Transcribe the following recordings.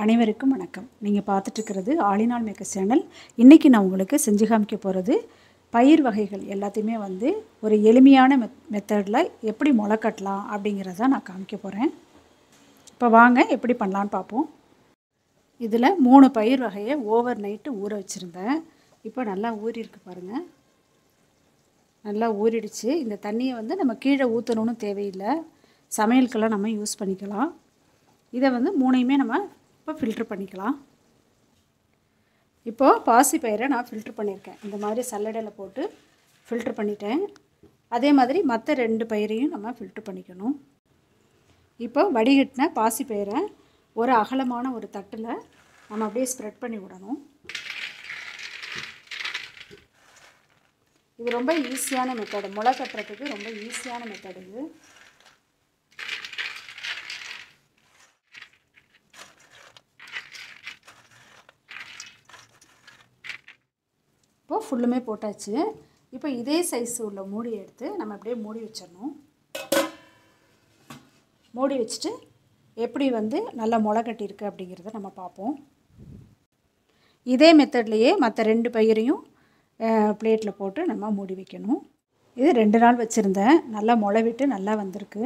அனைவருக்கும் வணக்கம் நீங்கள் பார்த்துட்ருக்கிறது ஆலிநாள் மேக்கர் சேனல் இன்றைக்கி நான் உங்களுக்கு செஞ்சு காமிக்க போகிறது பயிர் வகைகள் எல்லாத்தையுமே வந்து ஒரு எளிமையான மெத் மெத்தடில் எப்படி முளை கட்டலாம் அப்படிங்கிறத நான் காமிக்க போகிறேன் இப்போ வாங்க எப்படி பண்ணலான்னு பார்ப்போம் இதில் மூணு பயிர் வகையை ஓவர் நைட்டு ஊற வச்சுருந்தேன் இப்போ நல்லா ஊறியிருக்கு பாருங்கள் நல்லா ஊறிடுச்சு இந்த தண்ணியை வந்து நம்ம கீழே ஊற்றணும்னு தேவையில்லை சமையலுக்கெல்லாம் நம்ம யூஸ் பண்ணிக்கலாம் இதை வந்து மூணையுமே நம்ம இப்போ ஃபில்ட்ரு பண்ணிக்கலாம் இப்போது பாசி பயிரை நான் ஃபில்ட்ரு பண்ணியிருக்கேன் இந்த மாதிரி சல்லடையில் போட்டு ஃபில்ட்ரு பண்ணிட்டேன் அதே மாதிரி மற்ற ரெண்டு பயிரையும் நம்ம ஃபில்ட்ரு பண்ணிக்கணும் இப்போ வடிகட்டின பாசி பயிரை ஒரு அகலமான ஒரு தட்டில் நம்ம அப்படியே ஸ்ப்ரெட் பண்ணி விடணும் இது ரொம்ப ஈஸியான மெத்தடு முளை கட்டுறதுக்கு ரொம்ப ஈஸியான மெத்தடு இது இப்போது ஃபுல்லுமே போட்டாச்சு இப்போ இதே சைஸ் உள்ள மூடி எடுத்து நம்ம அப்படியே மூடி வச்சிடணும் மூடி வச்சுட்டு எப்படி வந்து நல்லா முளை கட்டியிருக்கு அப்படிங்கிறத நம்ம பார்ப்போம் இதே மெத்தட்லேயே மற்ற ரெண்டு பயிரையும் பிளேட்டில் போட்டு நம்ம மூடி வைக்கணும் இது ரெண்டு நாள் வச்சுருந்தேன் நல்லா முளை விட்டு நல்லா வந்திருக்கு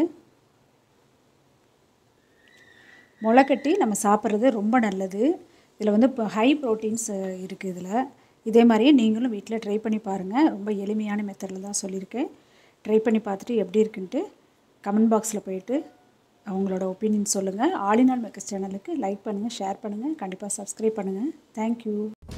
முளை கட்டி நம்ம சாப்பிட்றது ரொம்ப நல்லது இதில் வந்து இப்போ ஹை ப்ரோட்டீன்ஸ் இருக்குது இதில் இதே மாதிரியே நீங்களும் வீட்டில் ட்ரை பண்ணி பாருங்கள் ரொம்ப எளிமையான மெத்தடில் தான் சொல்லியிருக்கேன் ட்ரை பண்ணி பார்த்துட்டு எப்படி இருக்குன்ட்டு கமெண்ட் பாக்ஸில் போயிட்டு அவங்களோட ஒப்பீனியன் சொல்லுங்கள் ஆலினால் மேக்கர்ஸ் சேனலுக்கு லைக் பண்ணுங்கள் ஷேர் பண்ணுங்கள் கண்டிப்பாக சப்ஸ்கிரைப் பண்ணுங்கள் தேங்க்யூ